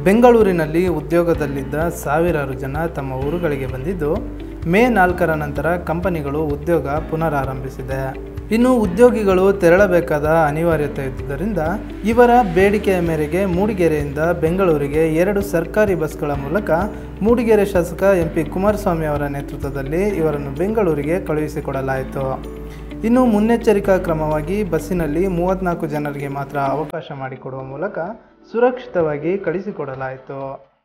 ಬೆಂಗಳೂರಿನಲ್ಲಿ ಉದ್ಯೋಗದಲ್ಲಿದ್ದ ಸಾವಿರಾರು ಜನ ತಮ್ಮ ಊರುಗಳಿಗೆ ಬಂದಿದ್ದು ಮೇ ನಾಲ್ಕರ ನಂತರ ಕಂಪನಿಗಳು ಉದ್ಯೋಗ ಪುನರಾರಂಭಿಸಿದೆ ಇನ್ನು ಉದ್ಯೋಗಿಗಳು ತೆರಳಬೇಕಾದ ಅನಿವಾರ್ಯತೆ ಇದ್ದುದರಿಂದ ಇವರ ಬೇಡಿಕೆಯ ಮೇರೆಗೆ ಮೂಡಿಗೆರೆಯಿಂದ ಬೆಂಗಳೂರಿಗೆ ಎರಡು ಸರ್ಕಾರಿ ಬಸ್ಗಳ ಮೂಲಕ ಮೂಡಿಗೆರೆ ಶಾಸಕ ಎಂ ಪಿ ಕುಮಾರಸ್ವಾಮಿ ಅವರ ನೇತೃತ್ವದಲ್ಲಿ ಇವರನ್ನು ಬೆಂಗಳೂರಿಗೆ ಕಳುಹಿಸಿಕೊಡಲಾಯಿತು ಇನ್ನು ಮುನ್ನೆಚ್ಚರಿಕಾ ಕ್ರಮವಾಗಿ ಬಸ್ಸಿನಲ್ಲಿ ಮೂವತ್ತ್ನಾಲ್ಕು ಜನರಿಗೆ ಮಾತ್ರ ಅವಕಾಶ ಮಾಡಿಕೊಡುವ ಮೂಲಕ ಸುರಕ್ಷಿತವಾಗಿ ಕಳಿಸಿಕೊಡಲಾಯಿತು